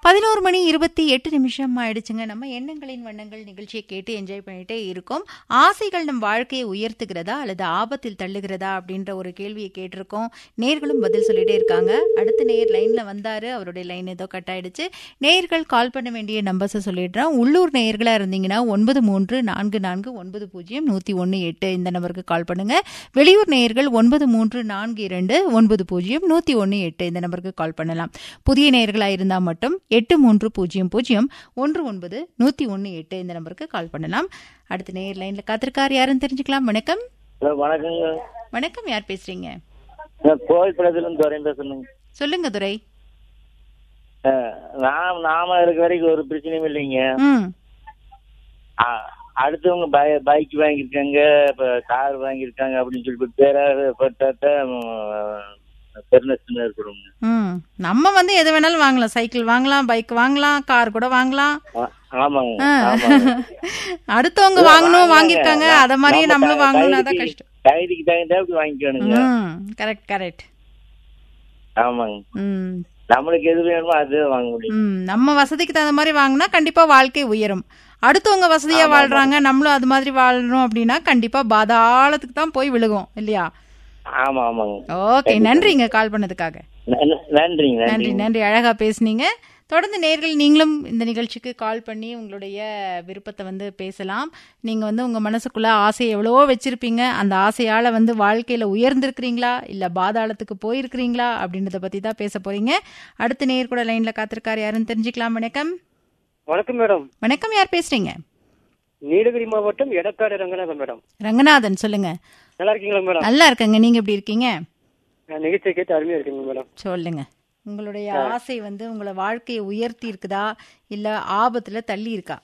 பதினோரு மணி இருபத்தி எட்டு நிமிஷம் ஆயிடுச்சுங்க நம்ம எண்ணங்களின் வண்ணங்கள் நிகழ்ச்சியை கேட்டு என்ஜாய் பண்ணிட்டே இருக்கோம் ஆசைகள் நம் வாழ்க்கையை உயர்த்துகிறதா அல்லது ஆபத்தில் தள்ளுகிறதா அப்படின்ற ஒரு கேள்வியை கேட்டிருக்கோம் நேர்களும் பதில் சொல்லிட்டே இருக்காங்க அடுத்த நேர் லைன்ல வந்தாரு அவருடைய லைன் ஏதோ கட் ஆயிடுச்சு நேர்கள் கால் பண்ண வேண்டிய நம்பர்ஸை சொல்லிடுறேன் உள்ளூர் நேயர்களா இருந்தீங்கன்னா ஒன்பது மூன்று நான்கு நான்கு ஒன்பது பூஜ்ஜியம் நூத்தி ஒன்னு எட்டு இந்த நம்பருக்கு கால் பண்ணுங்க வெளியூர் நேயர்கள் ஒன்பது மூன்று நான்கு இரண்டு ஒன்பது பூஜ்ஜியம் நூத்தி ஒன்னு எட்டு இந்த நம்பருக்கு கால் பண்ணலாம் புதிய நேயர்களா இருந்தா மட்டும் எட்டு மூன்று பூஜ்ஜியம் பூஜ்ஜியம் ஒன்று ஒன்பது நூத்தி ஒன்னு எட்டு இந்த நம்பருக்கு கால் பண்ணலாம் அடுத்த நேயர் லைன்ல காத்திருக்கார் யாருன்னு தெரிஞ்சுக்கலாம் வணக்கம் ஹலோ வணக்கங்க வணக்கம் யார் பேசுறீங்க நான் கோவில் படத்துலேருந்து துறையும் பேசணுங்க சொல்லுங்க துரை அஹ், நாம் நாம இருக்க வரைக்கும் ஒரு பிரச்சனையும் இல்லைங்க ம் அ- அடுத்தவங்க பை பைக் வாங்கியிருக்காங்க இப்போ கார் வாங்கியிருக்காங்க அப்படின்னு சொல்லிட்டு பேராட்ட பெருநஷ்டம் ஏற்படுங்க ம் நம்ம வந்து எது வேணாலும் வாங்கலாம் சைக்கிள் வாங்கலாம் பைக் வாங்கலாம் கார் கூட வாங்கலாம் ஆ- ஆமாங்க ஆ. ஆமாங்க அடுத்தவங்க இல்ல, வாங்கணும் வாங்கலாங்க. வாங்கியிருக்காங்க அத மாதிரியே நம்ம நம்மளும் த- வாங்கணும் அதான் தைரியத்துக்கு- கஷ்டம் தைரியத்துக்கு தகுந்த அப்படி வாங்கிக்கணுங்க ம் கரெக்ட் கரெக்ட் ஆமாங்க ம் நம்மளுக்கு எது வேணுமோ அது வாங்க முடியும் ம் நம்ம வசதிக்கு தகுந்த மாதிரி வாங்கினா கண்டிப்பா வாழ்க்கை உயரும் அடுத்தவங்க வசதியா ஆமா, வாழ்றாங்க நம்மளும் அது மாதிரி வாழணும் அப்படின்னா கண்டிப்பா பாதாளத்துக்கு தான் போய் விழுகும் இல்லையா ஆமா ஆமாங்க ஓகே நன்றிங்க கால் பண்ணதுக்காக ந- ந- நன்றிங்க நன்றி நன்றிங்க நன்றி அழகா பேசுனீங்க தொடர்ந்து நேர்கள் நீங்களும் இந்த நிகழ்ச்சிக்கு கால் பண்ணி உங்களுடைய விருப்பத்தை வந்து பேசலாம் நீங்க வந்து உங்க மனசுக்குள்ள ஆசை எவ்வளவோ வச்சிருப்பீங்க அந்த ஆசையால வந்து வாழ்க்கையில உயர்ந்திருக்கிறீங்களா இல்ல பாதாளத்துக்கு போயிருக்கிறீங்களா அப்படின்றத பத்தி தான் பேச போறீங்க அடுத்த நேர் கூட லைன்ல காத்திருக்காரு யாருன்னு தெரிஞ்சுக்கலாம் வணக்கம் வணக்கம் மேடம் வணக்கம் யார் பேசுறீங்க நீலகிரி மாவட்டம் எடக்காடு ரங்கநாதன் மேடம் ரங்கநாதன் சொல்லுங்க நல்லா இருக்கீங்களா மேடம் நல்லா இருக்கங்க நீங்க எப்படி இருக்கீங்க நான் நிகழ்ச்சியை கேட்டு அருமையா இருக்கீங்க மேடம் சொல்லுங்க உங்களுடைய ஆசை வந்து உங்களை வாழ்க்கையை உயர்த்தி இருக்குதா இல்ல ஆபத்துல தள்ளி இருக்கா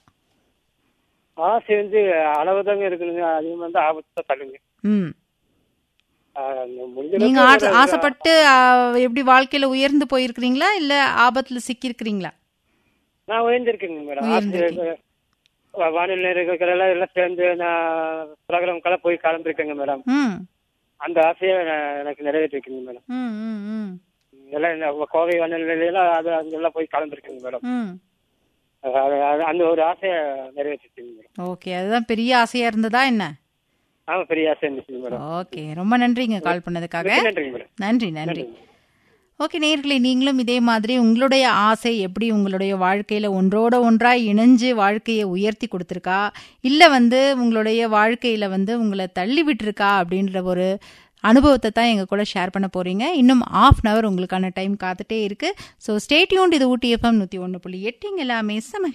ஆசை வந்து அளவுதாங்க இருக்குதுங்க அதிகமாக வந்து ஆபத்தை தள்ளுங்க ம் ஆஹ் முடிஞ்ச நீங்க அளவுக்கு ஆச- ஆசைப்பட்டு ஆ, எப்படி வாழ்க்கையில உயர்ந்து போயிருக்கிறீங்களா இல்ல ஆபத்துல சிக்கியிருக்கிறீங்களா நான் உயர்ந்திருக்கேங்க மேடம் உயர்ந்திருக்கீங்க. ஆசை வானிலை நேர்கள் எல்லாம் எல்லாம் சேர்ந்து நான் ப்ரோக்ராம்க்கெல்லாம் போய் கலந்துருக்கேங்க மேடம் ம் அந்த ஆசையை நான் எனக்கு நிறைவேற்றிருக்கேங்க மேடம் ம் ம் ம் எல்லாம் இந்த கோவை வானிலையெல்லாம் அது அங்கெல்லாம் போய் கலந்துருக்கேங்க மேடம் ம் அது- அது- அந்த ஒரு ஆசையை நிறைவேற்றிருக்கேங்க மேடம் ஓகே அதுதான் பெரிய ஆசையா இருந்ததா என்ன ஆமா பெரிய ஆசை இருந்துச்சுங்க மேடம் ஓகே ரொம்ப நன்றிங்க கால் பண்ணதுக்காக மிக்க நன்றிங்க மேடம் நன்றி நன்றி ஓகே நேர்களே நீங்களும் இதே மாதிரி உங்களுடைய ஆசை எப்படி உங்களுடைய வாழ்க்கையில ஒன்றோட ஒன்றாய் இணைஞ்சு வாழ்க்கையை உயர்த்தி கொடுத்துருக்கா இல்ல வந்து உங்களுடைய வாழ்க்கையில வந்து உங்களை தள்ளி விட்டுருக்கா அப்படின்ற ஒரு அனுபவத்தை தான் எங்க கூட ஷேர் பண்ண போறீங்க இன்னும் ஆஃப் அன் அவர் உங்களுக்கான டைம் காத்துட்டே இருக்கு ஸோ ஸ்டேட்யூண்ட் இது ஊட்டி எஃப்எம் நூத்தி ஒன்று புள்ளி எட்டு இங்க எல்லாமே செம